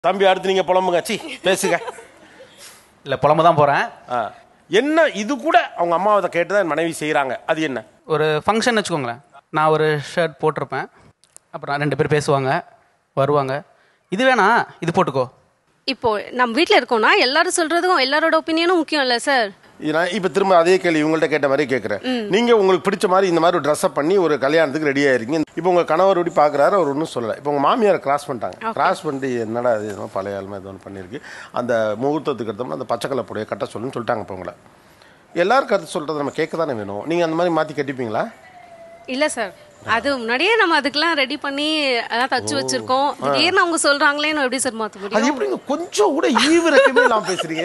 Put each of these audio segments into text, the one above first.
தம்பி அடுத்து நீங்க புலம்புங்க சி பேசுங்க இல்லை புலம்ப தான் போகிறேன் ஆ. என்ன இது கூட அவங்க அம்மாவை கேட்டு தான் என் மனைவி செய்றாங்க அது என்ன ஒரு ஃபங்க்ஷன் வச்சுக்கோங்களேன் நான் ஒரு ஷர்ட் போட்டிருப்பேன் அப்புறம் ரெண்டு பேர் பேசுவாங்க வருவாங்க இது வேணா இது போட்டுக்கோ இப்போ நம்ம வீட்ல இருக்கோம்னா எல்லாரும் சொல்றதும் எல்லாரோட ஒப்பீனியனும் முக்கியம் இல்ல சார் இது நான் இப்ப திரும்ப அதே கேள்வி இவங்கள்ட்ட கேட்ட மாதிரி கேட்குறேன் நீங்க உங்களுக்கு பிடிச்ச மாதிரி இந்த மாதிரி ஒரு ட்ரெஸ்அப் பண்ணி ஒரு கல்யாணத்துக்கு ரெடி ஆயிருக்கீங்க இப்போ உங்க கணவர் இப்படி பாக்குறாரு அவர் ஒன்றும் சொல்லலை இப்போ உங்க மாமியார் கிராஸ் பண்ணிட்டாங்க கிராஸ் பண்ணிட்டு என்னடா இது என்னமோ பழைய ஆளுமே ஏதோ ஒன்று பண்ணியிருக்கு அந்த முகூர்த்தத்துக்கு எடுத்தோம்னா அந்த பச்சைக்கலை புடைய கட்ட சொல்லுன்னு சொல்லிட்டாங்க இப்போ உங்களை எல்லாரும் கருத்து சொல்றதை நம்ம கேட்க தானே வேணும் நீங்க அந்த மாதிரி மாத்தி கட்டிப்பீங்களா இல்ல சார் அது முன்னாடியே நம்ம அதுக்கெல்லாம் ரெடி பண்ணி அதான் தச்சு வச்சிருக்கோம் திடீர்னு அவங்க சொல்றாங்களேன்னு எப்படி சார் மாத்த அது முடியும் எப்படிங்க கொஞ்சம் கூட ஈவிரக்கமே இல்லாம பேசுறீங்க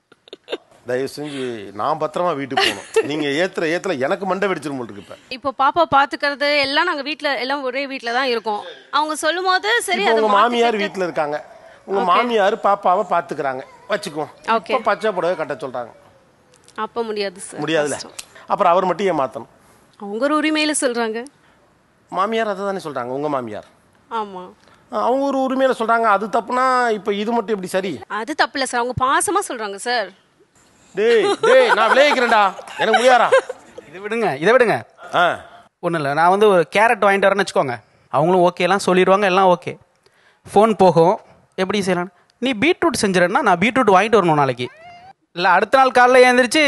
தயவு செஞ்சு நான் பத்திரமா வீட்டுக்கு போகணும் நீங்க ஏத்துற ஏத்துல எனக்கு மண்டை வெடிச்சிரும் போல் இருக்கு இப்ப இப்போ பாப்பா பாத்துக்கிறது எல்லாம் நாங்க வீட்ல எல்லாம் ஒரே வீட்ல தான் இருக்கோம் அவங்க சொல்லும் போது சரி இப்போ அதை உங்க மாமியார் மாத்திக்கிட்டு- வீட்டுல இருக்காங்க உங்க மாமியார் பாப்பாவை பாத்துக்கிறாங்க வச்சுக்குவோம் Okay. இப்போ பச்சை புடவை கட்ட சொல்றாங்க அப்ப முடியாது சார் முடியாதுல்ல அப்புறம் அவர் மட்டும் ஏன் மாத்தணும் அவங்க ஒரு உரிமையில சொல்றாங்க மாமியார் அதை தானே சொல்றாங்க உங்க மாமியார் ஆமா அஹ் அவங்க ஒரு உரிமையில சொல்றாங்க அது தப்புனா இப்போ இது மட்டும் எப்படி சரி அது தப்பு இல்ல சார் அவங்க பாசமா சொல்றாங்க சார் டேய் டேய் நான் விளைவிக்கிறேன்டா எனக்கு முடியாரா இதை விடுங்க இதை விடுங்க ஆ ஒன்றும் இல்லை நான் வந்து ஒரு கேரட் வாங்கிட்டு வரேன்னு வச்சுக்கோங்க அவங்களும் ஓகேலாம் சொல்லிடுவாங்க எல்லாம் ஓகே ஃபோன் போகும் எப்படி செய்யலாம் நீ பீட்ரூட் செஞ்சிடன்னா நான் பீட்ரூட் வாங்கிட்டு வரணும் நாளைக்கு இல்லை அடுத்த நாள் காலைல எழுந்திரிச்சு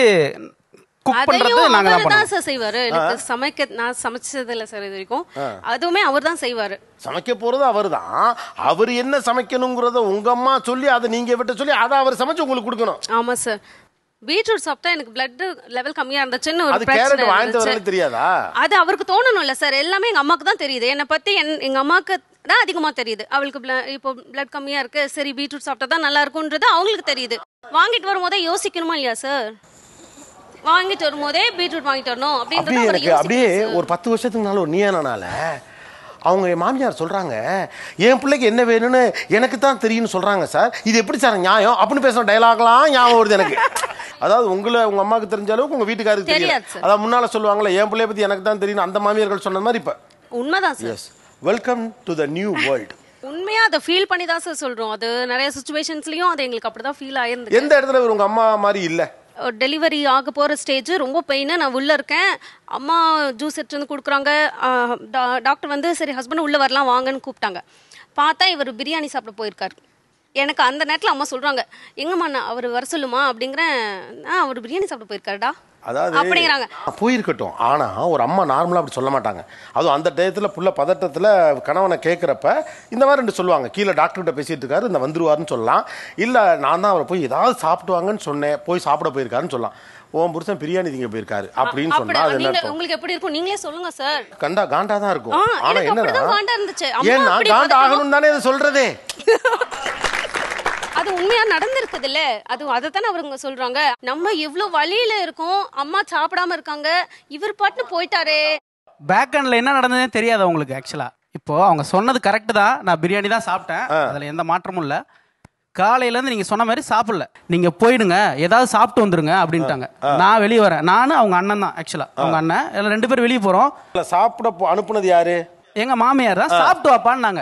குக் பண்ணுறது அதையும் நாங்கள் தான் அவர் தான் பண்ணணும் சார் செய்வாரு எனக்கு சமைக்க நான் சமைச்சது இல்ல சார் இது வரைக்கும் அதுவுமே அவர் தான் செய்வாரு சமைக்க போறது அவர்தான் அவர் என்ன சமைக்கணுங்கிறத உங்க அம்மா சொல்லி அதை நீங்க விட்ட சொல்லி அதை அவர் சமைச்சு உங்களுக்கு கொடுக்கணும் ஆமா சார் பீட்ரூட் சாப்பிட்டா எனக்கு பிளட் லெவல் கம்மியா இருந்துச்சுன்னு ஒரு அது பிரச்சனை கேரட் வாங்கிட்டு இருந்துச்சு. வரது தெரியாதா அது அவருக்கு தோணணும்ல சார் எல்லாமே எங்க அம்மாக்கு தான் தெரியுது என்னை பத்தி என்- எங்க அம்மாக்கு தான் அதிகமா தெரியுது அவளுக்கு blo- இப்போ பிளட் கம்மியா இருக்கு சரி பீட்ரூட் சாப்பிட்டா தான் நல்லா இருக்கும்ன்றது அவங்களுக்கு தெரியுது வாங்கிட்டு வரும்போதே யோசிக்கணுமா இல்லையா சார் வாங்கிட்டு வரும்போதே பீட்ரூட் வாங்கிட்டு வரணும் அப்படின்றது அப்படியே அவர் எனக்கு அப்படியே யோசிக்கணும் ஒரு பத்து வருஷத்துக்கு முன்னால ஒரு நீயானால அவங்க என் மாமியார் சொல்றாங்க என் பிள்ளைக்கு என்ன வேணும்னு எனக்கு தான் தெரியும்னு சொல்றாங்க சார் இது எப்படி சார் நியாயம் அப்படின்னு பேசுற டயலாக்லாம் ஞாபகம் வருது எனக்கு அதாவது உங்களை உங்க அம்மாவுக்கு தெரிஞ்ச அளவுக்கு உங்க வீட்டுக்காருக்கு தெரியல தெரியாது சார். அதாவது முன்னால சொல்லுவாங்கல்ல என் பிள்ளைய பத்தி எனக்கு தான் தெரியும் அந்த மாமியார்கள் சொன்ன மாதிரி இப்ப சார் உண்மைதான் sir yes welcome to the new world உண்மையா அதை ஃபீல் பண்ணி தான் சார் சொல்றோம் அது நிறைய சுச்சுவேஷன்ஸ்லயும் அது எங்களுக்கு அப்படிதான் ஃபீல் ஆயிருந்தது எந்த இடத்துல இவர் உங்க அம்மா மாதிரி இல்ல டெலிவரி ஆக போகிற ஸ்டேஜ் ரொம்ப பெயின் நான் உள்ளே இருக்கேன் அம்மா ஜூஸ் எடுத்து வந்து கொடுக்குறாங்க டாக்டர் வந்து சரி ஹஸ்பண்ட் உள்ளே வரலாம் வாங்கன்னு கூப்பிட்டாங்க பார்த்தா இவர் பிரியாணி சாப்பிட போயிருக்காரு எனக்கு அந்த நேரத்தில் அம்மா சொல்கிறாங்க எங்கம்மா நான் அவர் வர சொல்லுமா அப்படிங்கிறேன் ஆ அவர் பிரியாணி சாப்பிட போயிருக்காருடா அதாவது அப்படிங்கிறாங்க போயிருக்கட்டும் ஆனா ஒரு அம்மா நார்மலா அப்படி சொல்ல மாட்டாங்க அதுவும் அந்த டயத்துல புள்ள பதட்டத்துல கணவனை கேட்குறப்ப இந்த மாதிரி ரெண்டு சொல்லுவாங்க கீழே டாக்டர்கிட்ட பேசிட்டு இருக்காரு இந்த வந்துருவாருன்னு சொல்லலாம் இல்ல நான் தான் அவரை போய் ஏதாவது சாப்பிடுவாங்கன்னு சொன்னேன் போய் சாப்பிட போயிருக்காருன்னு சொல்லலாம் ஓம் புருஷன் பிரியாணி திங்க போயிருக்காரு அப்படின்னு அப்படி சொன்னா அது என்ன நீங்க அர்த்தம் உங்களுக்கு எப்படி இருக்கும் நீங்களே சொல்லுங்க சார் கண்டா காண்டா தான் இருக்கும் ஆ, ஆனா எனக்கு என்னன்னா அப்படிதான் காண்டா இருந்துச்சு. அம்மா ஏன்னா அப்படி காண்டா பதட்டமா- ஆகணும் தானே இது சொல்றதே அது உண்மையா நடந்திருக்குது இல்ல அது அதைத்தானே அவருங்க சொல்றாங்க நம்ம எவ்வளவு வழியில இருக்கோம் அம்மா சாப்பிடாம இருக்காங்க இவர் பாட்டுன்னு போயிட்டாரே பேக் ஹேண்டில் என்ன நடந்ததுன்னு தெரியாது அவங்களுக்கு ஆக்சுவலாக இப்போ அவங்க சொன்னது கரெக்டு தான் நான் பிரியாணி தான் சாப்பிட்டேன் அதில் எந்த மாற்றமும் இல்லை காலையிலேருந்து நீங்கள் சொன்ன மாதிரி சாப்பிடல நீங்கள் போயிடுங்க ஏதாவது சாப்பிட்டு வந்துருங்க அப்படின்ட்டாங்க நான் வெளியே வரேன் நானும் அவங்க அண்ணன் தான் ஆக்சுவலாக அவங்க அண்ணன் எல்லாம் ரெண்டு பேரும் வெளியே போகிறோம் இல்ல சாப்பிட போ- அனுப்புனது யாரு எங்கள் மாமியார் தான் சாப்பிட்டு வாப்பான்னாங்க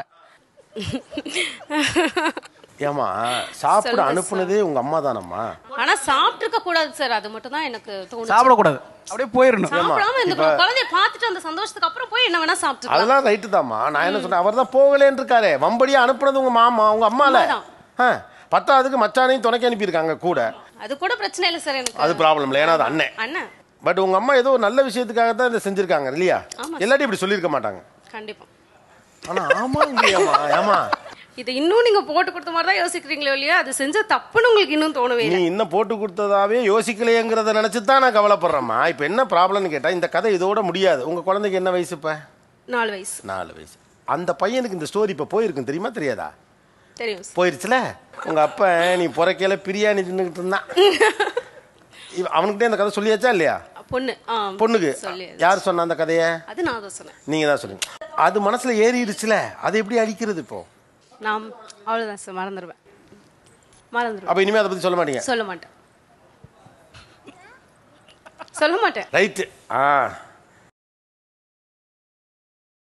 ஏமா சாப்பிட சொல்லுங்க அனுப்புனதே உங்க அம்மா தானம்மா ஆனா சாப்பிட்டு இருக்க கூடாது சார் அது மட்டும் தான் எனக்கு தோணுச்சு சாப்பிடக்கூடாது அப்படியே போயிடணும் சாப்பிடாம இருந்துக்கணும் குழந்தைய பார்த்துட்டு அந்த சந்தோஷத்துக்கு அப்புறம் போய் என்ன வேணா சாப்பிட்டுக்கலாம் அதெல்லாம் ரைட்டு தாம்மா நான் என்ன சொன்னேன் அவர் தான் போகலேன்னு இருக்காரு வம்படியா அனுப்புனது உங்க மாமா உங்க அம்மால அம்மாதான். ஆ, பத்தாவதுக்கு மச்சானையும் துணைக்கு அனுப்பியிருக்காங்க கூட அது கூட பிரச்சனை இல்லை சார் எனக்கு அது ப்ராப்ளம் இல்லை ஏன்னா அது அண்ணன் அண்ணன் பட் உங்க அம்மா ஏதோ ஒரு நல்ல விஷயத்துக்காக தான் இதை செஞ்சிருக்காங்க இல்லையா ஆமா. எல்லாத்தையும் இப்படி சொல்லியிருக்க மாட்டாங்க கண்டிப்பா ஆனா ஆமா இல்லையாமா ஏமா இது இன்னும் நீங்க போட்டு கொடுத்த மாதிரி தான் யோசிக்கிறீங்களோ இல்லையா அது செஞ்ச தப்புன்னு உங்களுக்கு இன்னும் தோணவே நீ இல்லை இன்னும் போட்டு கொடுத்ததாவே யோசிக்கலையேங்கிறத நினைச்சு தான் நான் கவலைப்படுறேம்மா இப்போ என்ன ப்ராப்ளம்னு கேட்டா இந்த கதை இதோட முடியாது உங்க குழந்தைக்கு என்ன வயசு இப்ப நாலு வயசு நாலு வயசு அந்த பையனுக்கு இந்த ஸ்டோரி இப்போ போயிருக்கும் தெரியுமா தெரியாதா தெரியும் சார் போயிருச்சுல உங்க அப்பா நீ புறக்கையில பிரியாணி தின்னுக்கிட்டு இருந்தான் இவ- அவனுக்கிட்டே அந்த கதை சொல்லியாச்சா இல்லையா பொண்ணு ஆ பொண்ணுக்கு சொல்லி யார் சொன்ன அந்த கதையை அது நான் தான் சொன்னேன் நீங்க தான் சொல்லுங்க அது மனசுல ஏறிடுச்சுல அதை எப்படி அழிக்கிறது இப்போ நான் அவ்வளவுதான் சார் மறந்துடுவேன் மறந்துடுவேன் அப்ப இனிமே அதை பத்தி சொல்ல மாட்டீங்க சொல்ல மாட்டேன் சொல்ல மாட்டேன் ரைட்டு ஆ